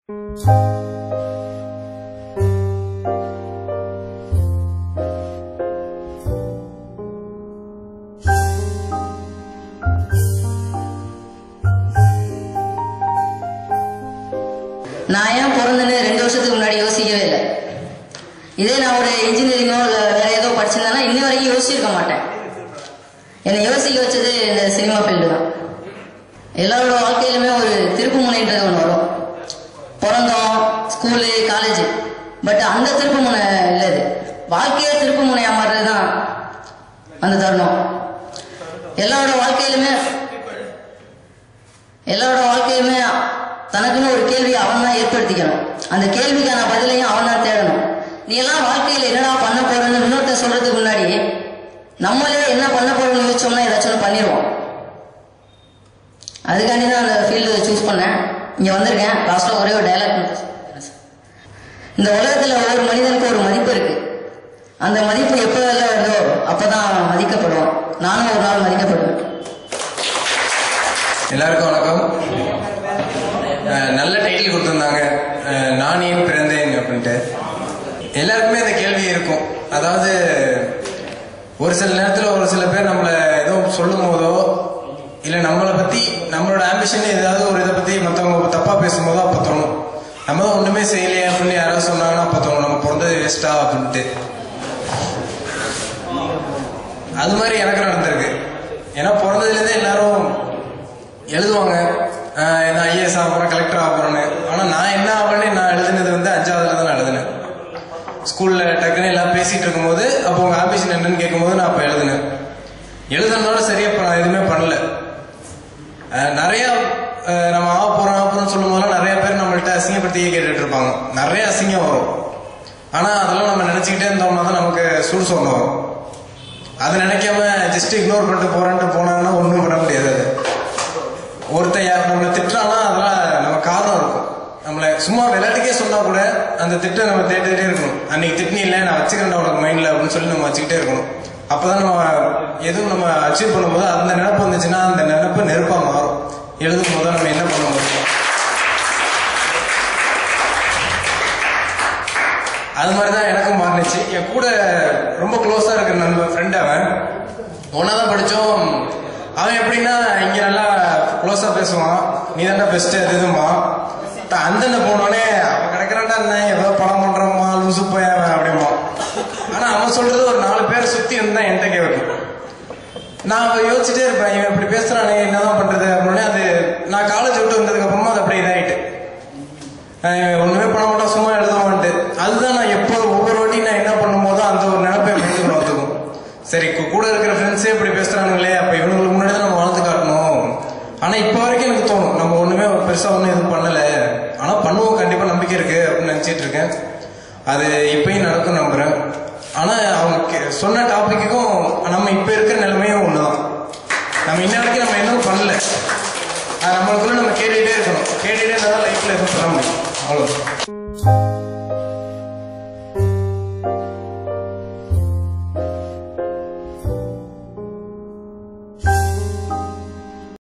நான் ஏன் பிறந்தேன்னு ரெண்டு வருஷத்துக்கு முன்னாடி யோசிக்கவே இல்லை இதே நான் ஒரு இன்ஜினியரிங்கோ இல்லை வேற ஏதோ படிச்சிருந்தேன்னா இன்னி வரைக்கும் யோசிச்சிருக்க மாட்டேன் என்னை யோசிக்க வச்சது இந்த சினிமா ஃபீல்டு தான் எல்லாரோட வாழ்க்கையிலுமே ஒரு திருப்பு முனைன்றது ஒன்று வரும் பிறந்தோம் ஸ்கூலு காலேஜ் பட் அந்த திருப்பு முனை இல்லை இது வாழ்க்கையே திருப்பு முனையா மாறுறது தான் அந்த தருணம் எல்லாரோட வாழ்க்கையிலுமே எல்லாரோட வாழ்க்கையுமே தனக்குன்னு ஒரு கேள்வியை அவன் தான் ஏற்படுத்திக்கணும் அந்த கேள்விக்கான பதிலையும் அவன் தான் தேடணும் நீ எல்லாம் வாழ்க்கையில் என்னடா பண்ண போறேன்னு இன்னொருத்தர் சொல்றதுக்கு முன்னாடி நம்மளே என்ன பண்ண போறோம்னு யோசிச்சோம்னா ஏதாச்சும் ஒண்ணு பண்ணிடுவோம் அதுக்காண்டி தான் அந்த ஃபீல்டு சூஸ் பண்ணேன் இங்கே வந்திருக்கேன் லாஸ்ட்டாக ஒரே ஒரு டைலாக் இந்த உலகத்தில் ஒவ்வொரு மனிதனுக்கும் ஒரு மதிப்பு இருக்கு அந்த மதிப்பு எப்போ எல்லாம் வருதோ அப்பதான் மதிக்கப்படுவோம் நானும் ஒரு நாள் மதிக்கப்படுவேன் எல்லாருக்கும் வணக்கம் அஹ் நல்ல டைட்டில் கொடுத்துருந்தாங்க அஹ் நான் ஏன் பிறந்தேன் அப்படின்ட்டு எல்லாருக்குமே இந்த கேள்வி இருக்கும் அதாவது ஒரு சில நேரத்தில் ஒரு சில பேர் நம்மளை ஏதோ சொல்லும் போதோ இல்லை நம்மளை பற்றி நம்மளோட ஆம்பிஷன் ஏதாவது ஒரு இதை பற்றி மற்றவங்க தப்பாக பேசும்போதோ அப்போ தோணும் நம்ம தான் ஒன்றுமே செய்யலையே அப்படின்னு யாராவது சொன்னாங்கன்னா அப்போ தோணும் நம்ம பிறந்தது வேஸ்டா அப்படின்ட்டு அது மாதிரி எனக்கு நடந்திருக்கு ஏன்னா பிறந்ததுலேருந்தே எல்லாரும் எழுதுவாங்க ஆஹ் நான் ஐஏஎஸ் ஆக போகிறேன் கலெக்டர் ஆக போகிறேன்னு ஆனால் நான் என்ன ஆகணும்னு நான் எழுதுனது வந்து அஞ்சாவதுல தான் நான் எழுதினேன் ஸ்கூலில் டக்குன்னு எல்லாம் பேசிகிட்டு இருக்கும்போது அப்போ உங்கள் ஆம்பிஷன் என்னன்னு கேட்கும்போது நான் அப்போ எழுதினேன் எழுதுனதோட சரி அப்போ நான் எதுவுமே பண்ணல ஆஹ் நிறைய ஆஹ் நம்ம ஆக போகிறோம் ஆக போகிறோம்னு சொல்லும் போதெல்லாம் நிறைய பேர் நம்மள்ட்ட அசிங்கப்படுத்தியே கேட்டுட்டு இருப்பாங்க நிறைய அசிங்கம் வரும் ஆனால் அதெல்லாம் நம்ம நினச்சிக்கிட்டே இருந்தோம்னா தான் நமக்கு சூடு சொன்ன வரும் அதை நினைக்காம ஜஸ்ட் இக்னோர் பண்ணிட்டு போறேன்ட்டு போனாங்கன்னா ஒன்றும் பண்ண முடியாது அது ஒருத்தன் யார் நம்மளை திட்டுறானா அதெல்லாம் நம்ம காரணம் இருக்கும் நம்மளை சும்மா விளையாட்டுக்கே சொன்னா கூட அந்த திட்டை நம்ம தேடிட்டே இருக்கணும் அன்னைக்கு திட்டினி இல்லை நான் வச்சுக்கிறேன் உனக்கு மைண்ட்ல அப்படின்னு சொல்லி நம்ம வச்சுக்கிட்டே இருக்கணும் அப்பதான் நம்ம எதுவும் நம்ம அச்சீவ் பண்ணும்போது அந்த நினைப்பு வந்துச்சுன்னா அந்த நினைப்பு நெருப்பா மாறும் எழுதும் போது நம்ம என்ன பண்ண முடியும் அது மாதிரி தான் எனக்கும் மாறினுச்சு என் கூட ரொம்ப க்ளோஸாக இருக்கிற நண்பன் ஃப்ரெண்ட் அவன் ஒன்றா தான் படித்தோம் அவன் எப்படின்னா இங்கே நல்லா க்ளோஸாக பேசுவான் நீ தானே பெஸ்ட்டு அது இதுமா அந்தன போனோடனே அவன் கிடக்கிறான்டா என்ன ஏதோ படம் பண்ணுறோமா லூசு போய் அவன் அப்படிமா ஆனால் அவன் சொல்கிறது ஒரு நாலு பேர் சுற்றி இருந்தா என்கிட்ட கேட்கும் நான் யோசிச்சுட்டே இருப்பேன் இவன் இப்படி பேசுறானே என்னதான் பண்றது அப்படின்னு அது நான் காலேஜ் விட்டு வந்ததுக்கு அப்புறமா அது அப்படியே இதாயிட்டு அஹ் ஒண்ணுமே பண்ண மாட்டோம் சும்மா எழுதுவான்ட்டு அதுதான் நான் எப்போ ஒவ்வொரு வாட்டி நான் என்ன பண்ணும்போது அந்த ஒரு நினைப்பை மைண்டுக்குள்ள வந்துக்கும் சரி கு- கூட இருக்கிற ஃப்ரெண்ட்ஸே இப்படி பேசுறானுங்களே அப்ப இவங்களுக்கு முன்னாடி தான் நம்ம வாழ்ந்து காட்டணும் ஆனா இப்போ வரைக்கும் எனக்கு தோணும் நம்ம ஒண்ணுமே பெருசா ஒண்ணும் எதுவும் பண்ணல ஆனா பண்ணுவோம் கண்டிப்பா நம்பிக்கை இருக்கு அப்படின்னு நினைச்சிட்டு இருக்கேன் அது இப்பயும் நடக்கும் நம்புறேன் ஆனா அவங்க கே- சொன்ன டாபிக்குக்கும் நம்ம இப்ப இருக்கிற நிலைமையும் ஒண்ணுதான் நம்ம இன்ன வரைக்கும் நம்ம இன்னும் பண்ணல அது நம்மளுக்குள்ள நம்ம கேட்டுட்டே இருக்கணும் கேட்டுட்டே இருந்தால் லைஃப்ல எதுவும் பண்ண முடியும் அவ்வளோ